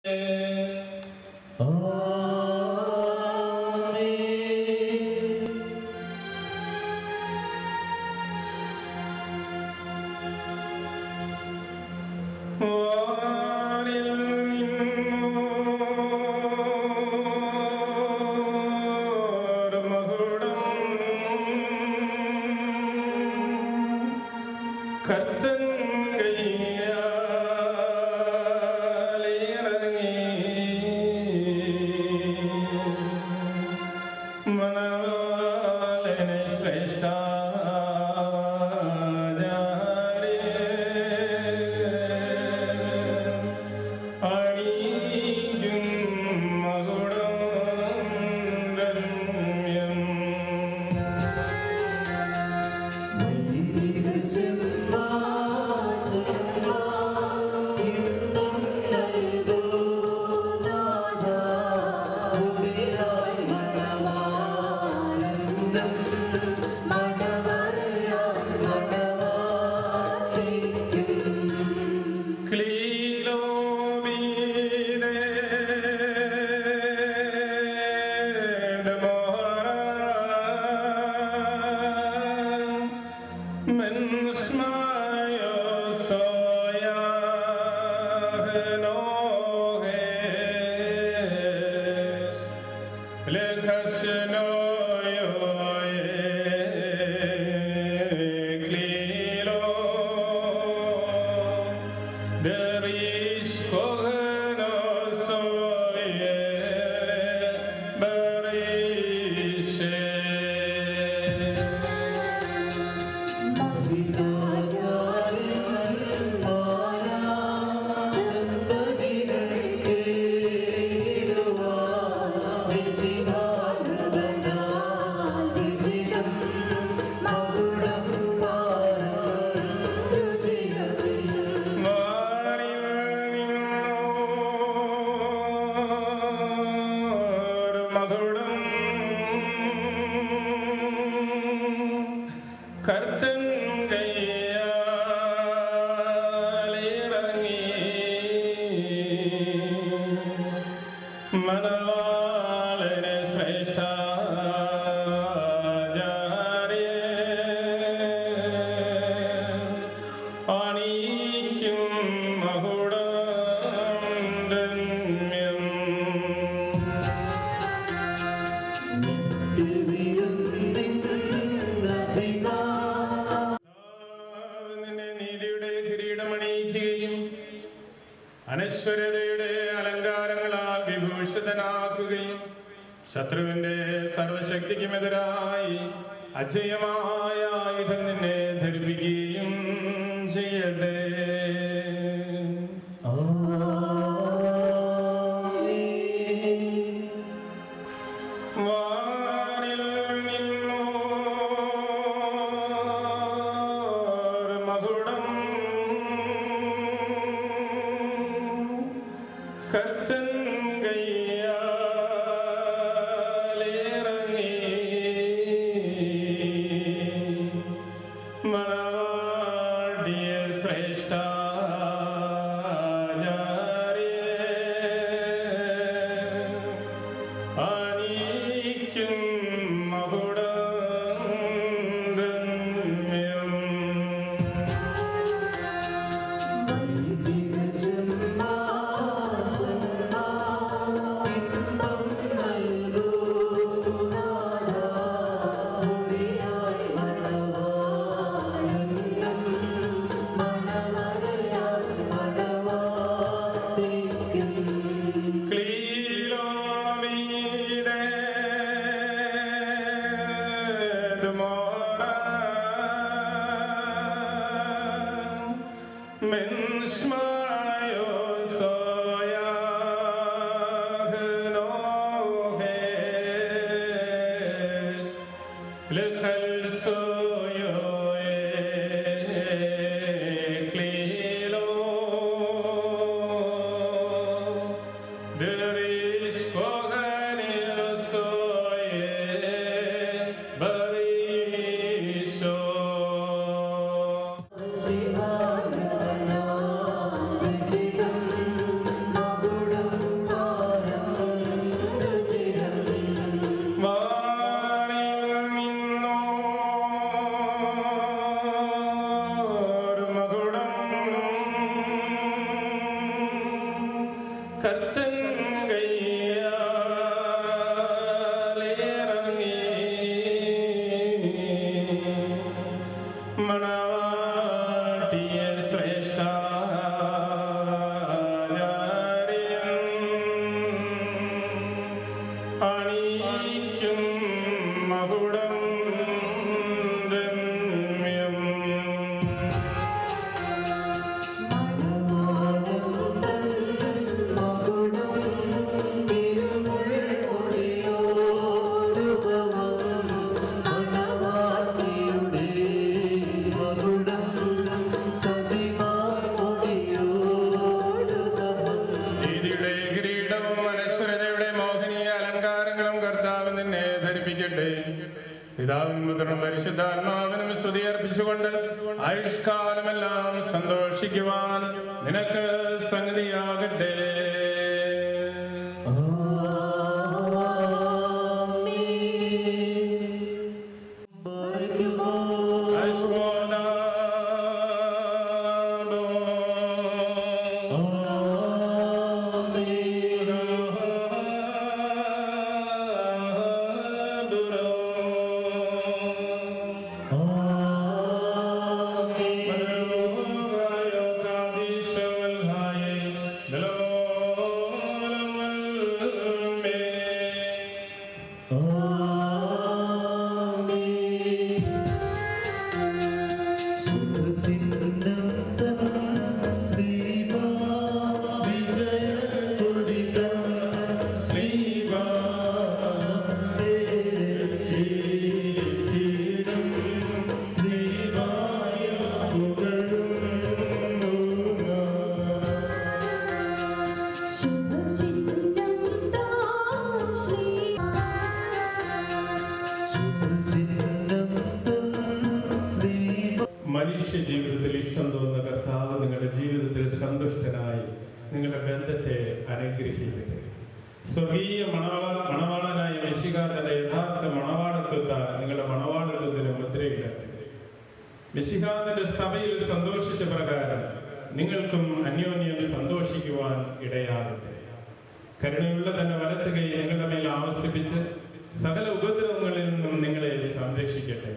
കത്തൻ മനവാലനെ ശ്രേഷ്ഠ അണിയും മകുടം രമ്യം Der is kogen soye berishe കർത്തൻ കയ്യാലിറങ്ങി മനവാളനെ ശ്രേഷ്ഠ അണിക്കും മകുടം രമ്യം നിന്നെ നീതിയുടെ കിരീടമണിയിക്കുകയും അനശ്വരതയുടെ അലങ്കാരങ്ങളാൽ വിഭൂഷിതനാക്കുകയും ശത്രുവിന്റെ സർവശക്തിക്കുമെതിരായി അജയമായ ആയുധം നിന്നെ ധരിപ്പിക്കുകയും ചെയ്യട്ടെ വാനിൽ നിന്നോർ മകുടം കത്തൻ കയ്യാലിറങ്ങി മണവാടിയ ശ്രേഷ്ഠ അണിക്കും മകുടം രമ്യം ും കത്തൻ കയ്യാലേറങ്ങി മണവാട്ടിയ ശ്രേഷ്ഠ അണിയിക്കും മകുടം രമ്യം നീതിയുടെ കിരീടവും അനശ്വരതയുടെ മോഹനീയ അലങ്കാരങ്ങളും കർത്താവ് നിന്നെ ധരിപ്പിക്കട്ടെ പിതാവിനും പുത്രനും പരിശുദ്ധാത്മാവിനും സ്തുതി അർപ്പിച്ചുകൊണ്ട് ആയുഷ്കാലമെല്ലാം സന്തോഷിക്കുവാൻ നിനക്ക് സംഗതിയാകട്ടെ മനുഷ്യ ജീവിതത്തിൽ ഇഷ്ടം തോന്നുന്ന കർത്താവ് നിങ്ങളുടെ ജീവിതത്തിൽ സന്തുഷ്ടനായി നിങ്ങളുടെ ബന്ധത്തെ അനുഗ്രഹിക്കട്ടെ സ്വർഗീയ മണവാള മണവാളനായ മെഷിക തന്റെ യഥാർത്ഥ മണവാളത്വത്താൽ നിങ്ങളുടെ മണവാളത്വത്തിന് മുദ്രയിടട്ടെ മിശിഹാന്റെ സഭയിൽ സന്തോഷിച്ച പ്രകാരം നിങ്ങൾക്കും അന്യോന്യം സന്തോഷിക്കുവാൻ ഇടയാകട്ടെ കരുണയുള്ള തന്നെ വലത്ത് കൈ നിങ്ങളുടെ മേൽ ആവശ്യപ്പിച്ച് സകല ഉപദ്രവങ്ങളിൽ നിന്നും നിങ്ങളെ സംരക്ഷിക്കട്ടെ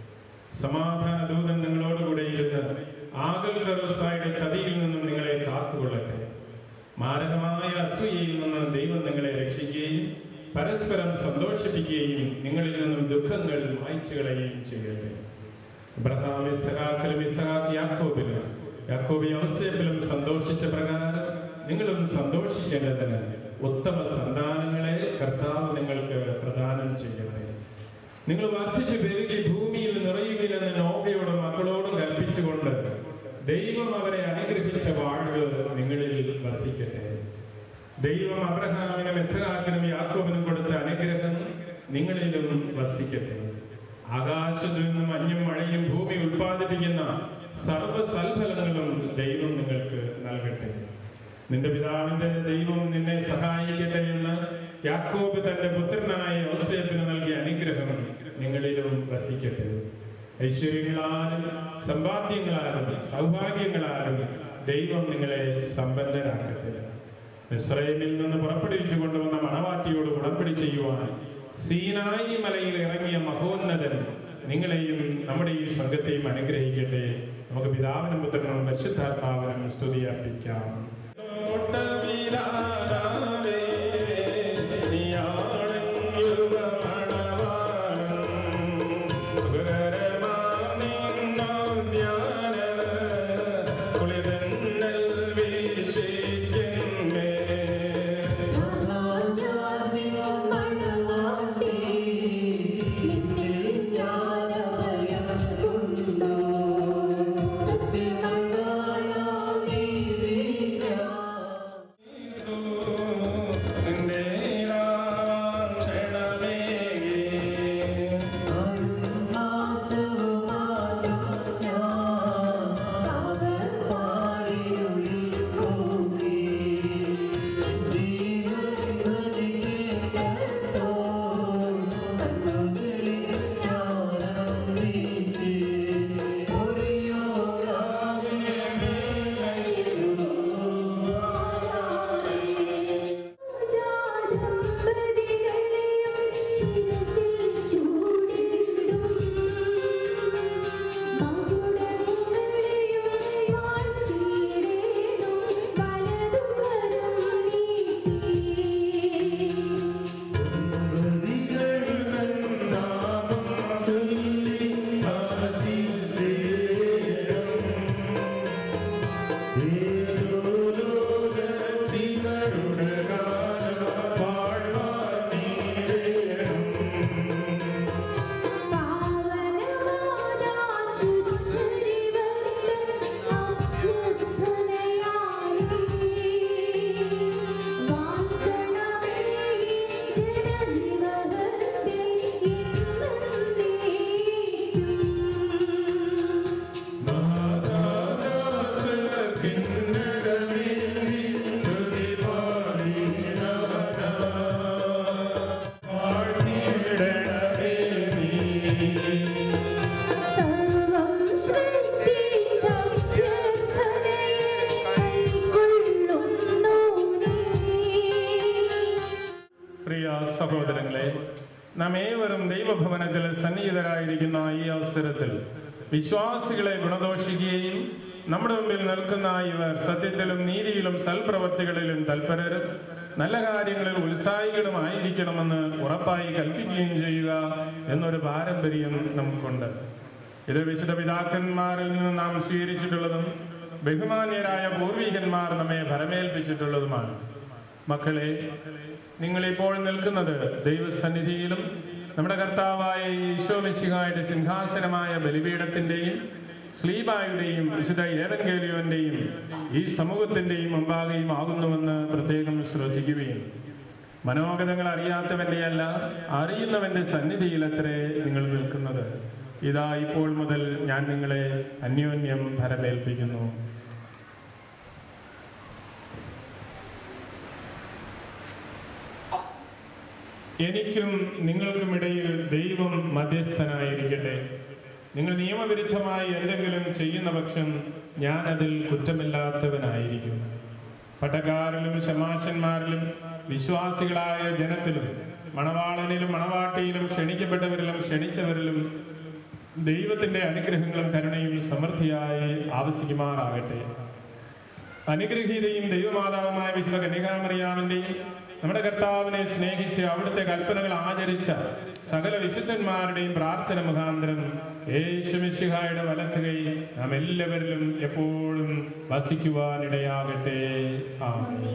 സമാധാന ദൂതൻ നിങ്ങളോടുകൂടെ ഇരുന്ന് ആകൽ കറുസായുടെ ചതിയിൽ നിന്നും നിങ്ങളെ കാത്തുകൊള്ളട്ടെ മാരകമായ അസൂയയിൽ നിന്ന് ദൈവം നിങ്ങളെ രക്ഷിക്കുകയും പരസ്പരം സന്തോഷിപ്പിക്കുകയും നിങ്ങളിൽ നിന്നും ദുഃഖങ്ങൾ മായ്ച്ചു കളയുകയും ചെയ്യട്ടെ അബ്രഹാം ഇസഹാക്കിലും ഇസഹാക്ക് യാക്കോബിലും യാക്കോബ് യോസേഫിലും സന്തോഷിച്ച പ്രകാരം നിങ്ങളും സന്തോഷിക്കേണ്ടതിന് ഉത്തമ സന്താനങ്ങളെ കർത്താവ് നിങ്ങൾക്ക് പ്രദാനം ചെയ്യട്ടെ നിങ്ങൾ വർദ്ധിച്ചു പെരുകി ഭൂമിയിൽ നിറയുകയില്ലെന്ന് നോഹയോടും മക്കളോടും കൽപ്പിച്ചുകൊണ്ട് ദൈവം അവരെ അനുഗ്രഹിച്ച വാഴ്വ് നിങ്ങളിൽ വസിക്കട്ടെ ദൈവം അബ്രഹാമിനും ഇസ്ഹാക്കിനും യാക്കോബിനും കൊടുത്ത അനുഗ്രഹം നിങ്ങളിലും വസിക്കട്ടെ ആകാശത്തു നിന്നും മഞ്ഞും മഴയും ഭൂമി ഉൽപ്പാദിപ്പിക്കുന്ന സർവ്വ സൽഫലങ്ങളും ദൈവം നിങ്ങൾക്ക് നൽകട്ടെ നിന്റെ പിതാവിന്റെ ദൈവം നിന്നെ സഹായിക്കട്ടെ എന്ന് യാക്കോബ് തന്റെ പുത്രനായ യോസേഫിന് നൽകിയ അനുഗ്രഹം നിങ്ങളിലും വസിക്കട്ടെ ഐശ്വര്യങ്ങളാലും സമ്പാദ്യങ്ങളാലും സൗഭാഗ്യങ്ങളാലും ദൈവം നിങ്ങളെ സമ്പന്നരാക്കട്ടെ മിസ്രൈമിൽ നിന്ന് പുറപ്പെടുവിച്ചു കൊണ്ടുവന്ന മണവാട്ടിയോട് ഉടമ്പടി ചെയ്യുവാൻ സീനായി മലയിൽ ഇറങ്ങിയ മഹോന്നതൻ നിങ്ങളെയും നമ്മുടെ ഈ സംഘത്തെയും അനുഗ്രഹിക്കട്ടെ നമുക്ക് പിതാവിനും പുത്രനും പരിശുദ്ധാത്മാവിനും സ്തുതി അർപ്പിക്കാം പ്രിയ സഹോദരങ്ങളെ നാം ഏവരും ദൈവഭവനത്തിൽ സന്നിഹിതരായിരിക്കുന്ന ഈ അവസരത്തിൽ വിശ്വാസികളെ ഗുണദോഷിക്കുകയും നമ്മുടെ മുമ്പിൽ നിൽക്കുന്ന ഇവർ സത്യത്തിലും നീതിയിലും സൽപ്രവർത്തികളിലും തൽപരരും നല്ല കാര്യങ്ങളിൽ ഉത്സാഹികളുമായിരിക്കണമെന്ന് ഉറപ്പായി കൽപ്പിക്കുകയും ചെയ്യുക എന്നൊരു പാരമ്പര്യം നമുക്കുണ്ട് ഇത് വിശുദ്ധ പിതാക്കന്മാരിൽ നിന്ന് നാം സ്വീകരിച്ചിട്ടുള്ളതും ബഹുമാന്യരായ പൂർവികന്മാർ നമ്മെ ഭരമേൽപ്പിച്ചിട്ടുള്ളതുമാണ് മക്കളെ നിങ്ങളിപ്പോൾ നിൽക്കുന്നത് ദൈവസന്നിധിയിലും നമ്മുടെ കർത്താവായ ഈശോമിശിഹായുടെ സിംഹാസനമായ ബലിപീഠത്തിന്റെയും സ്ലീബായുടെയും വിശുദ്ധ ഏവൻഗേലിയോന്റെയും ഈ സമൂഹത്തിന്റെയും മുമ്പാകെയും ആകുന്നുവെന്ന് പ്രത്യേകം ശ്രദ്ധിക്കുകയും മനോഗതങ്ങൾ അറിയാത്തവന്റെയല്ല അറിയുന്നവന്റെ സന്നിധിയിലത്രേ നിങ്ങൾ നിൽക്കുന്നത് ഇതാ ഇപ്പോൾ മുതൽ ഞാൻ നിങ്ങളെ അന്യോന്യം ഭരമേൽപ്പിക്കുന്നു എനിക്കും നിങ്ങൾക്കുമിടയിൽ ദൈവം മധ്യസ്ഥനായിരിക്കട്ടെ നിങ്ങൾ നിയമവിരുദ്ധമായി എന്തെങ്കിലും ചെയ്യുന്ന പക്ഷം ഞാൻ അതിൽ കുറ്റമില്ലാത്തവനായിരിക്കും പട്ടക്കാരിലും ശമാശന്മാരിലും വിശ്വാസികളായ ജനത്തിലും മണവാളനിലും മണവാട്ടിയിലും ക്ഷണിക്കപ്പെട്ടവരിലും ക്ഷണിച്ചവരിലും ദൈവത്തിന്റെ അനുഗ്രഹങ്ങളും കരുണയും സമൃദ്ധിയായി ആവശ്യിക്കുമാറാകട്ടെ അനുഗ്രഹീതയും ദൈവമാതാവുമായ വിശുദ്ധ കന്യകാമറിയാമിന്റെയും നമ്മുടെ കർത്താവിനെ സ്നേഹിച്ച് അവിടുത്തെ കൽപ്പനകൾ ആചരിച്ച സകല വിശുദ്ധന്മാരുടെയും പ്രാർത്ഥന മുഖാന്തരം യേശുമിശിഹായുടെ വലത്ത് കൈ നാം എല്ലാവരിലും എപ്പോഴും വസിക്കുവാനിടയാകട്ടെ ആമേൻ